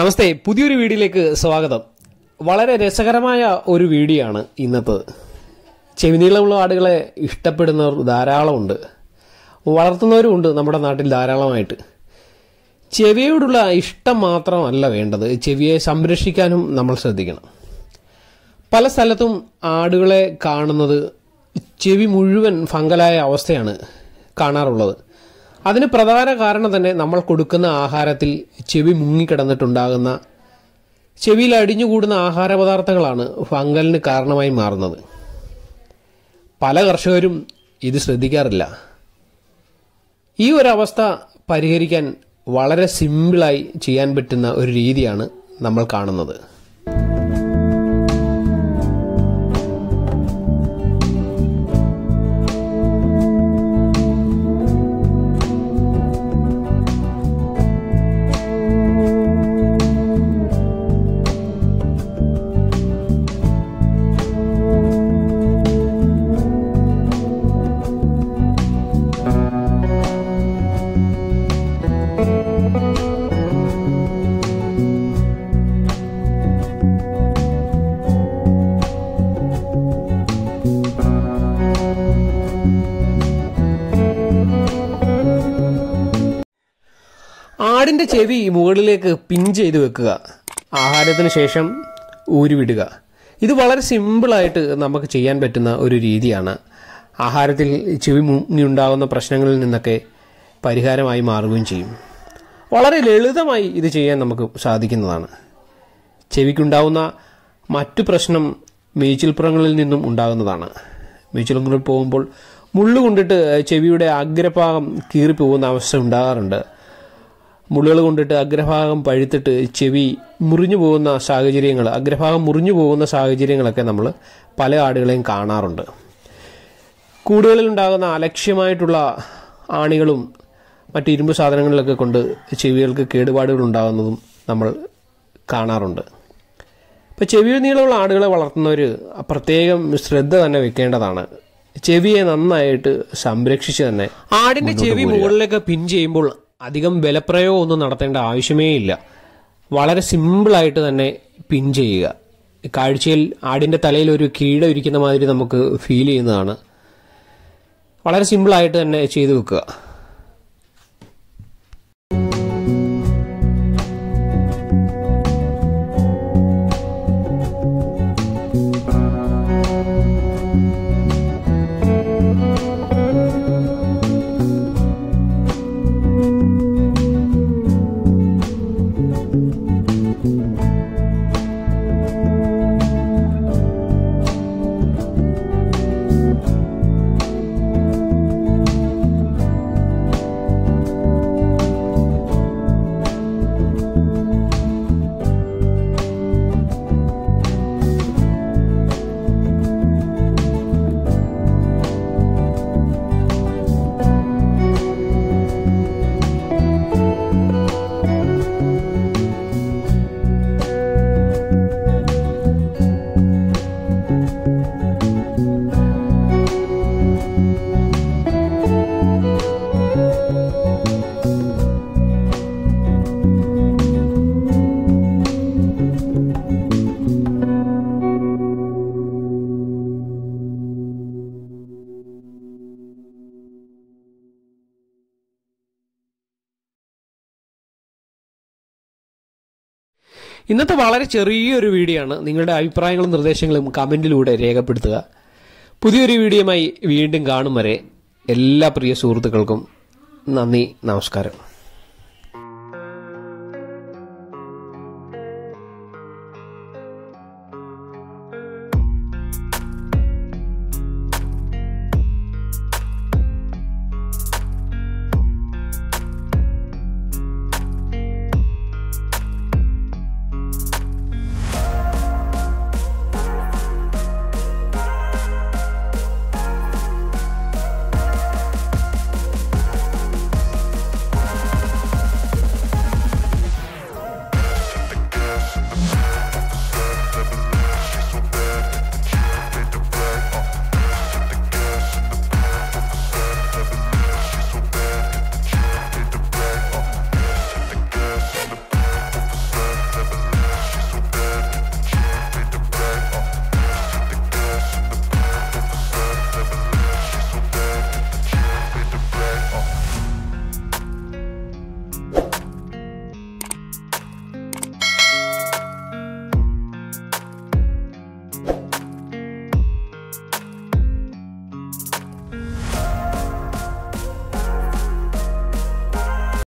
നമസ്തേ പുതിയൊരു വീഡിയോയിലേക്ക് സ്വാഗതം വളരെ രസകരമായ ഒരു വീഡിയോ ആണ് ഇന്നത്തത് ചെവിനീളമുള്ള ആടുകളെ ഇഷ്ടപ്പെടുന്നവർ ധാരാളമുണ്ട് വളർത്തുന്നവരുമുണ്ട് നമ്മുടെ നാട്ടിൽ ധാരാളമായിട്ട് ചെവിയോടുള്ള ഇഷ്ടം മാത്രമല്ല വേണ്ടത് ചെവിയെ സംരക്ഷിക്കാനും നമ്മൾ ശ്രദ്ധിക്കണം പല സ്ഥലത്തും ആടുകളെ കാണുന്നത് ചെവി മുഴുവൻ ഫംഗലായ അവസ്ഥയാണ് കാണാറുള്ളത് അതിന് പ്രധാന കാരണം തന്നെ നമ്മൾ കൊടുക്കുന്ന ആഹാരത്തിൽ ചെവി മുങ്ങിക്കിടന്നിട്ടുണ്ടാകുന്ന ചെവിയിൽ അടിഞ്ഞുകൂടുന്ന ആഹാര പദാർത്ഥങ്ങളാണ് ഫംഗലിന് കാരണമായി മാറുന്നത് പല കർഷകരും ഇത് ശ്രദ്ധിക്കാറില്ല ഈ ഒരു അവസ്ഥ പരിഹരിക്കാൻ വളരെ സിമ്പിളായി ചെയ്യാൻ പറ്റുന്ന ഒരു രീതിയാണ് നമ്മൾ കാണുന്നത് ആടിന്റെ ചെവി മുകളിലേക്ക് പിൻ ചെയ്ത് വെക്കുക ആഹാരത്തിന് ശേഷം ഊരിവിടുക ഇത് വളരെ സിമ്പിളായിട്ട് നമുക്ക് ചെയ്യാൻ പറ്റുന്ന ഒരു രീതിയാണ് ആഹാരത്തിൽ ചെവി മുങ്ങിയുണ്ടാകുന്ന പ്രശ്നങ്ങളിൽ നിന്നൊക്കെ പരിഹാരമായി മാറുകയും ചെയ്യും വളരെ ലളിതമായി ഇത് ചെയ്യാൻ നമുക്ക് സാധിക്കുന്നതാണ് ചെവിക്കുണ്ടാവുന്ന മറ്റു പ്രശ്നം മേച്ചിൽപ്പുറങ്ങളിൽ നിന്നും ഉണ്ടാകുന്നതാണ് മേച്ചിൽപ്പുറങ്ങളിൽ പോകുമ്പോൾ മുള്ളു കൊണ്ടിട്ട് ചെവിയുടെ അഗ്രഭാഗം കീറിപ്പോകുന്ന അവസ്ഥ ഉണ്ടാകാറുണ്ട് മുള്ളുകൾ കൊണ്ടിട്ട് അഗ്രഭാഗം പഴുത്തിട്ട് ചെവി മുറിഞ്ഞു പോകുന്ന സാഹചര്യങ്ങൾ അഗ്രഭാഗം മുറിഞ്ഞു പോകുന്ന സാഹചര്യങ്ങളൊക്കെ നമ്മൾ പല ആടുകളെയും കാണാറുണ്ട് കൂടുകളിൽ ഉണ്ടാകുന്ന അലക്ഷ്യമായിട്ടുള്ള ആണികളും മറ്റ് ഇരുമ്പ് സാധനങ്ങളിലൊക്കെ കൊണ്ട് ചെവികൾക്ക് കേടുപാടുകൾ ഉണ്ടാകുന്നതും നമ്മൾ കാണാറുണ്ട് ഇപ്പോൾ ചെവി നീളമുള്ള ആടുകളെ വളർത്തുന്നവർ പ്രത്യേകം ശ്രദ്ധ തന്നെ വെക്കേണ്ടതാണ് ചെവിയെ നന്നായിട്ട് സംരക്ഷിച്ച് തന്നെ ആടിന്റെ ചെവി മുകളിലേക്ക് പിൻ ചെയ്യുമ്പോൾ അധികം ബലപ്രയോഗം ഒന്നും നടത്തേണ്ട ആവശ്യമേ ഇല്ല വളരെ സിമ്പിളായിട്ട് തന്നെ പിൻ ചെയ്യുക കാഴ്ചയിൽ ആടിന്റെ തലയിൽ ഒരു കീഴ ഇരിക്കുന്ന മാതിരി നമുക്ക് ഫീൽ ചെയ്യുന്നതാണ് വളരെ സിമ്പിളായിട്ട് തന്നെ ചെയ്തു വെക്കുക ഇന്നത്തെ വളരെ ചെറിയൊരു വീഡിയോ ആണ് നിങ്ങളുടെ അഭിപ്രായങ്ങളും നിർദ്ദേശങ്ങളും കമന്റിലൂടെ രേഖപ്പെടുത്തുക പുതിയൊരു വീഡിയോയുമായി വീണ്ടും കാണും വരെ എല്ലാ പ്രിയ സുഹൃത്തുക്കൾക്കും നന്ദി നമസ്കാരം